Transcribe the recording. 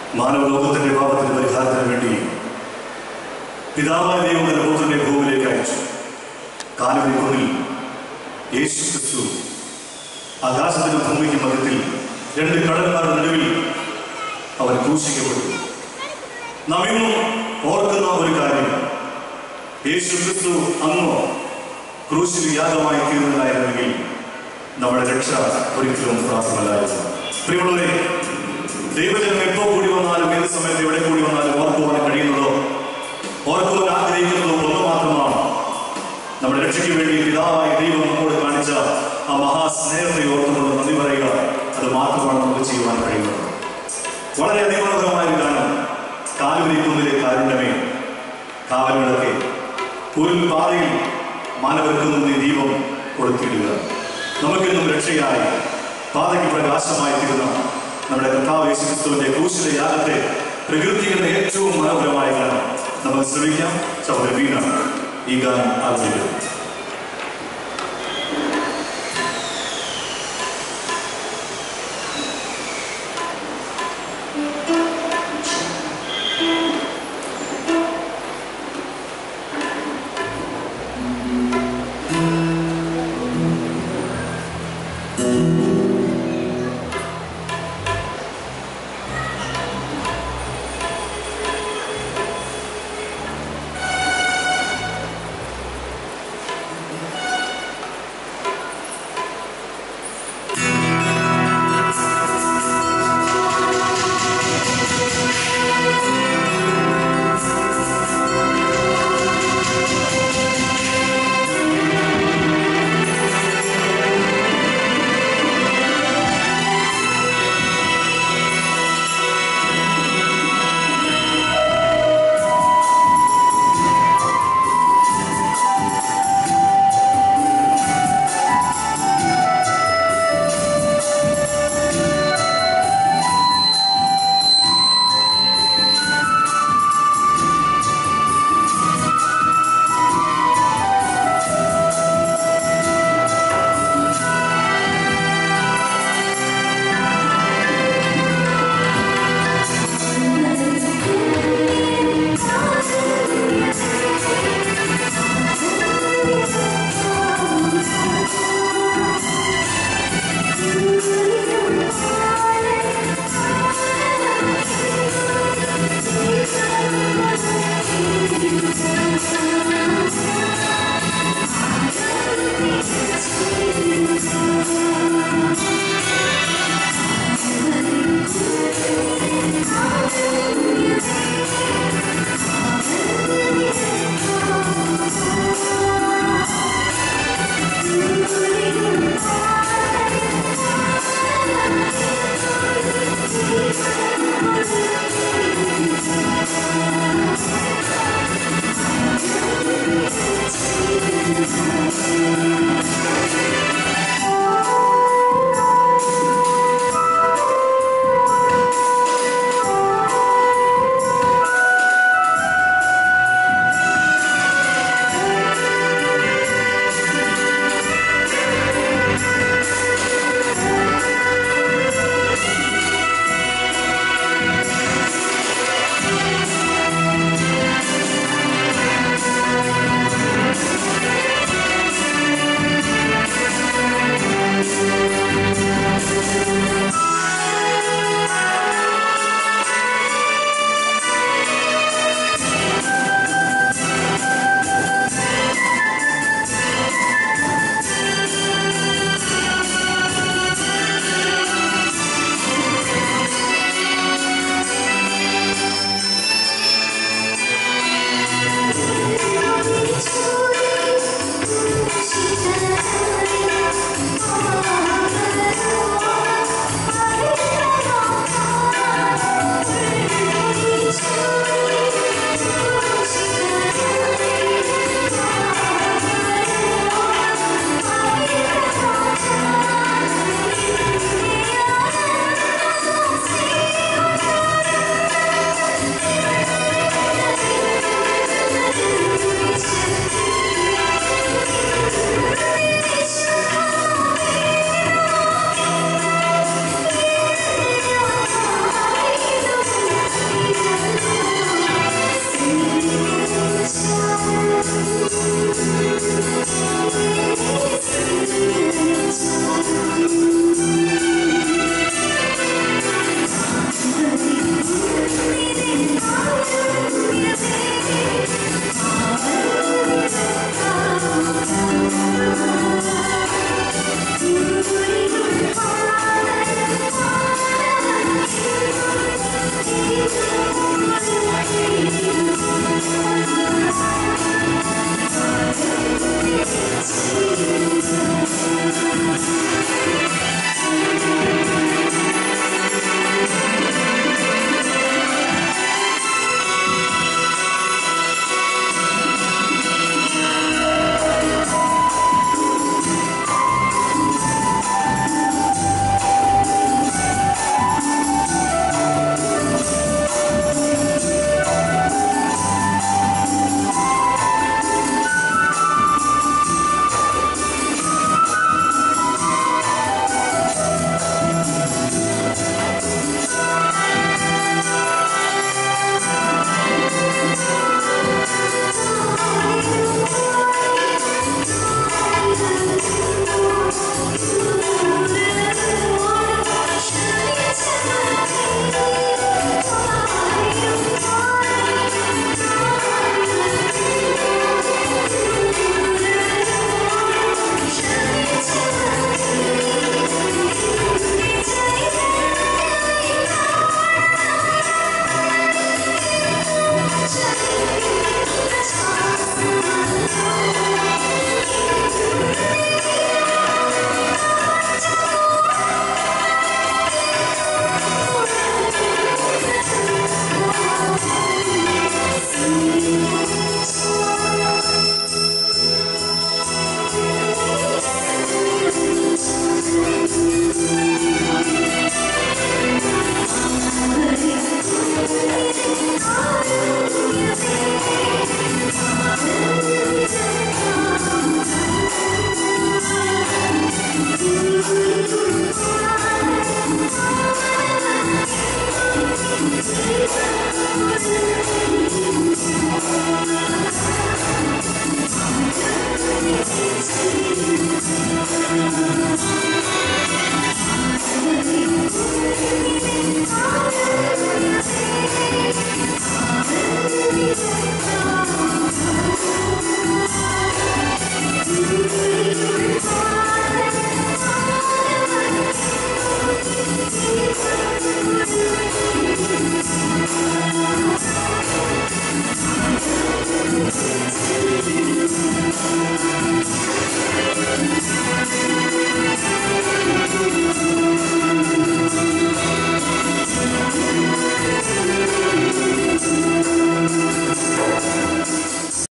മാനവലോകത്തിന്റെ പാപത്തിന്റെ പരിഹാരത്തിന് വേണ്ടി പിതാവായ ദൈവം തന്റെ പുത്രനെ ഭൂമിയിലേക്ക് അയച്ചു കാലുവരിക്കുന്നിൽ യേശു ക്രിസ്തു ആകാശത്തിനും ഭൂമിക്കും മധ്യത്തിൽ രണ്ട് കടന്മാരുടെ നടുവിൽ അവൻ ക്രൂശിക്കപ്പെട്ടു നാം ഇന്നും ഓർക്കുന്ന ഒരു കാര്യം യേശു ക്രിസ്തു അന്നോ ക്രൂശിൽ യാഗമായി തീർന്നതായിരുന്നെങ്കിൽ നമ്മുടെ രക്ഷ ഒരിക്കലും പ്രാപ്തമല്ലായിരുന്നു പ്രിയമുള്ളവരെ ദൈവജനം എപ്പോ കൂടി വന്നാലും ഏത് സമയത്ത് എവിടെ കൂടി വന്നാലും ഓർക്കുവാൻ കഴിയുന്നതോ ഓർക്കുവാൻ ആഗ്രഹിക്കുന്നതോ ഒന്ന് മാത്രമാണ് നമ്മുടെ രക്ഷയ്ക്ക് വേണ്ടി പിതാവായ ദൈവം നമ്മോട് കാണിച്ച ആ മഹാസ്നേഹത്തെ ഓർത്തുകൊണ്ട് നന്ദി പറയുക അത് മാത്രമാണ് നമുക്ക് ചെയ്യുവാൻ കഴിയുന്നത് വളരെ അതിമനോഹരമായ ഒരു ഗാനം കാലുവരിക്കുന്നിലെ കാരുണ്യമേ കാവലുകളൊക്കെ ഒരു പാതയിൽ മാനവർക്ക് മുന്നിൽ ദീപം കൊടുത്തിടുക നമുക്കെന്നും രക്ഷയായി പാതയ്ക്ക് പ്രകാശമായി തീരുന്ന നമ്മുടെ കർത്താവ് യേശുക്രിസ്തുവിന്റെ ക്രൂശിലെ യാഗത്തെ പ്രകീർത്തിക്കുന്ന ഏറ്റവും മനോഹരമായ ഗാനം നമുക്ക് ശ്രമിക്കാം സഹോദരി വീണ ഈ ഗാനം ആഗ്രഹിക്കുന്നു